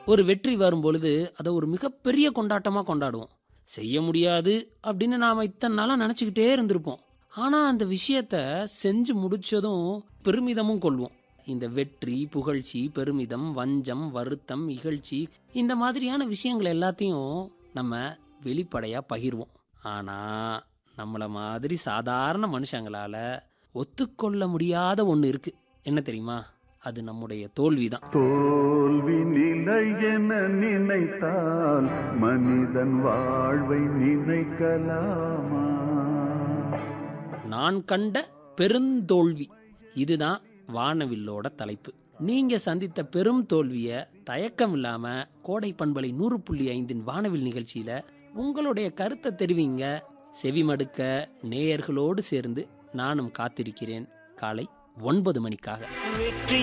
ஒரு வெற்றி வரும் பொழுது அதை ஒரு மிகப்பெரிய கொண்டாட்டமாக கொண்டாடுவோம் செய்ய முடியாது அப்படின்னு நாம் இத்தனை நாளாக நினச்சிக்கிட்டே இருந்திருப்போம் ஆனால் அந்த விஷயத்த செஞ்சு முடிச்சதும் பெருமிதமும் கொள்வோம் இந்த வெற்றி புகழ்ச்சி பெருமிதம் வஞ்சம் வருத்தம் இகழ்ச்சி இந்த மாதிரியான விஷயங்கள் எல்லாத்தையும் நம்ம வெளிப்படையாக பகிர்வோம் ஆனால் நம்மளை மாதிரி சாதாரண மனுஷங்களால ஒத்துக்கொள்ள முடியாத ஒன்று இருக்கு என்ன தெரியுமா அது நம்முடைய தோல்வி தான் தோல்வி நிலை என நினைத்தால் மனிதன் வாழ்வை நினைக்கலாமா நான் கண்ட பெருந்தோல்வி இதுதான் வானவில்லோட தலைப்பு நீங்க சந்தித்த பெரும் தோல்விய தயக்கம் இல்லாம கோடை பண்பலை நூறு புள்ளி ஐந்தின் வானவில் நிகழ்ச்சியில உங்களுடைய கருத்தை தெரிவிங்க செவிமடுக்க நேயர்களோடு சேர்ந்து நானும் காத்திருக்கிறேன் காலை ஒன்பது மணிக்காக வெற்றி